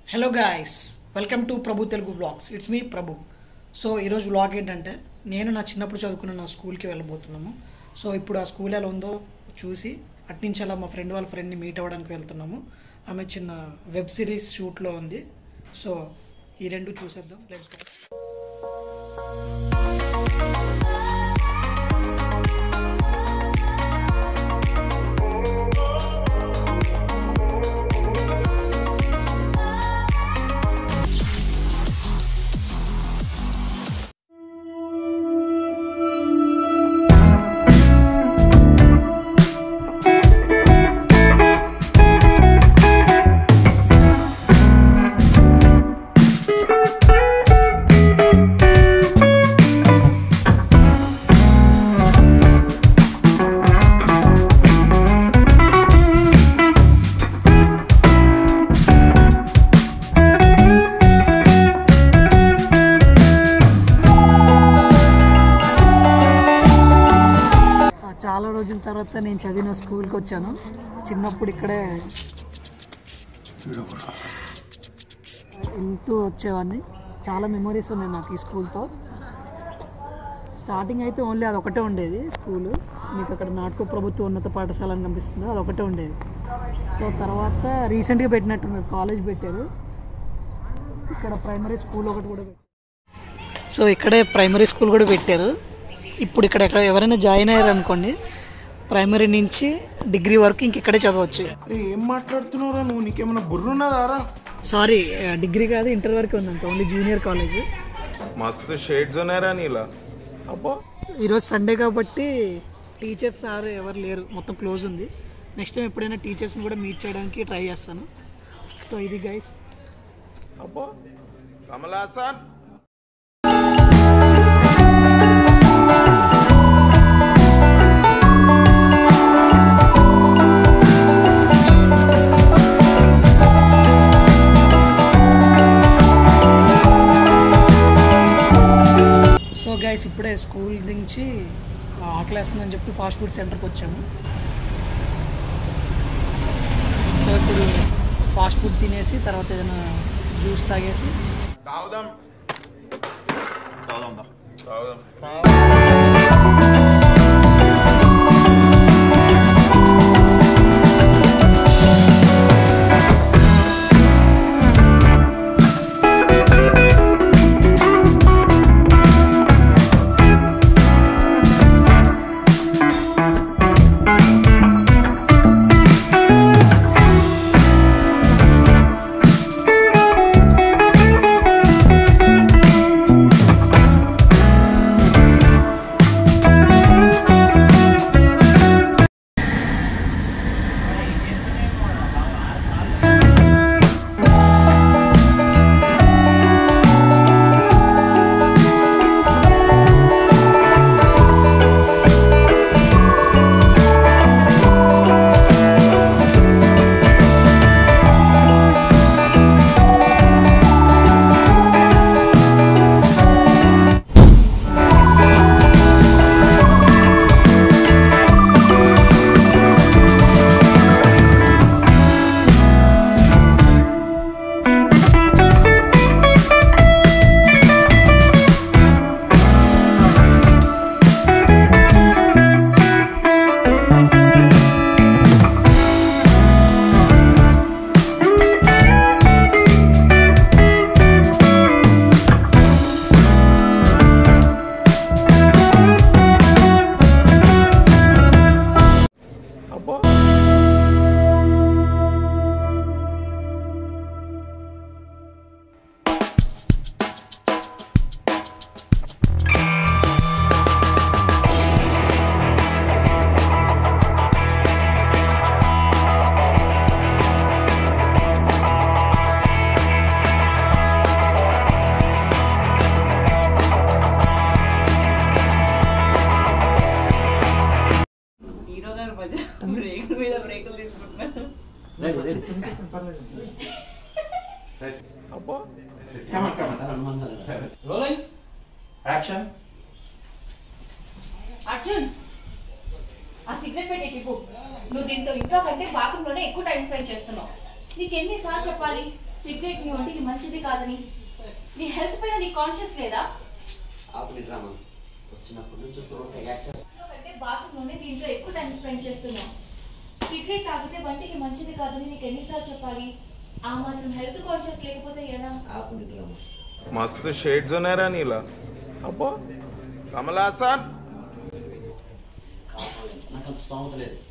hello guys welcome to Prabhu Telugu vlogs it's me Prabhu so ఈరోజు vlog ఏంటంటే నేను నా చిన్నప్పుడు చదువుకున్న నా స్కూల్కి వెళ్ళబోతున్నాము సో ఇప్పుడు ఆ స్కూల్ ఎలా ఉందో చూసి అట్నుంచి అలా మా ఫ్రెండ్ వాళ్ళ ఫ్రెండ్ని మీట్ అవ్వడానికి వెళ్తున్నాము ఆమె చిన్న వెబ్ సిరీస్ షూట్లో ఉంది సో ఈ రెండు చూసేద్దాం లెట్స్ గో చాలా రోజుల తర్వాత నేను చదివిన స్కూల్కి వచ్చాను చిన్నప్పుడు ఇక్కడే వెళ్తూ వచ్చేవాడిని చాలా మెమరీస్ ఉన్నాయి నాకు ఈ స్కూల్తో స్టార్టింగ్ అయితే ఓన్లీ అది ఒకటే ఉండేది స్కూలు మీకు అక్కడ నాటక ప్రభుత్వ ఉన్నత పాఠశాల అని కనిపిస్తుంది అది ఒకటే ఉండేది సో తర్వాత రీసెంట్గా పెట్టినట్టున్నారు కాలేజ్ పెట్టారు ఇక్కడ ప్రైమరీ స్కూల్ ఒకటి కూడా పెట్టారు సో ఇక్కడే ప్రైమరీ స్కూల్ కూడా పెట్టారు ఇప్పుడు ఇక్కడ ఎక్కడ ఎవరైనా జాయిన్ అయ్యారు అనుకోండి ప్రైమరీ నుంచి డిగ్రీ వరకు ఇంక ఇక్కడే చదవచ్చు అరే ఏం మాట్లాడుతున్నావురా నువ్వు నీకేమైనా బుర్రున్నదారా సారీ డిగ్రీ కాదు ఇంటర్ వరకు ఉందంట ఓన్లీ జూనియర్ కాలేజ్ మస్తు షేడ్స్ ఉన్నాయరా నీలా అబ్బా ఈరోజు సండే కాబట్టి టీచర్స్ సార్ ఎవరు లేరు మొత్తం క్లోజ్ ఉంది నెక్స్ట్ టైం ఎప్పుడైనా టీచర్స్ని కూడా మీట్ చేయడానికి ట్రై చేస్తాను సో ఇది గైస్ అబ్బా కమలాసన్ సో గైస్ ఇప్పుడే స్కూల్ నుంచి ఆకలేస్తుందని చెప్పి ఫాస్ట్ ఫుడ్ సెంటర్కి వచ్చాము సో ఇప్పుడు ఫాస్ట్ ఫుడ్ తినేసి తర్వాత ఏదైనా జ్యూస్ తాగేసి తాగుదాం తాగుదాం తాగుదాం అబ్బా హీరో గారు మధ్య బ్రేకుల మీద బ్రేకులు తీసుకుంటున్నారు అబ్బా యాక్షన్ అర్జున్ ఆ సిగరెట్ పెట్టి టిప్పు నువ్వు దీంతో ఇంట్లో కంటే బాత్రూమ్ లోనే ఎక్కువ టైం స్పెండ్ చేస్తున్నావు నీకు ఎన్నిసార్లు చెప్పాలి సిగరెట్ నీ ఒంటికి మంచిది కాదని నీ హెల్త్ పైన నీ కాన్షియస్ లేదా ఆపు నీ డ్రామా వచ్చినప్పటి నుంచి చూస్తున్నావు తెగ యాక్షన్ అంటే బాత్రూమ్ నుండి దీంట్లో ఎక్కువ టైం స్పెండ్ చేస్తున్నావు సిగరెట్ తాగితే వంటికి మంచిది కాదని నీకు ఎన్నిసార్లు చెప్పాలి ఆ మాత్రం హెల్త్ కాన్షియస్ లేకపోతే ఎలా ఆపు నీ డ్రామా మస్తు షేడ్స్ ఉన్నాయరా నీలా అబ్బో కమలాసన్ కాపాడు నాకు అంత స్తోమత లేదు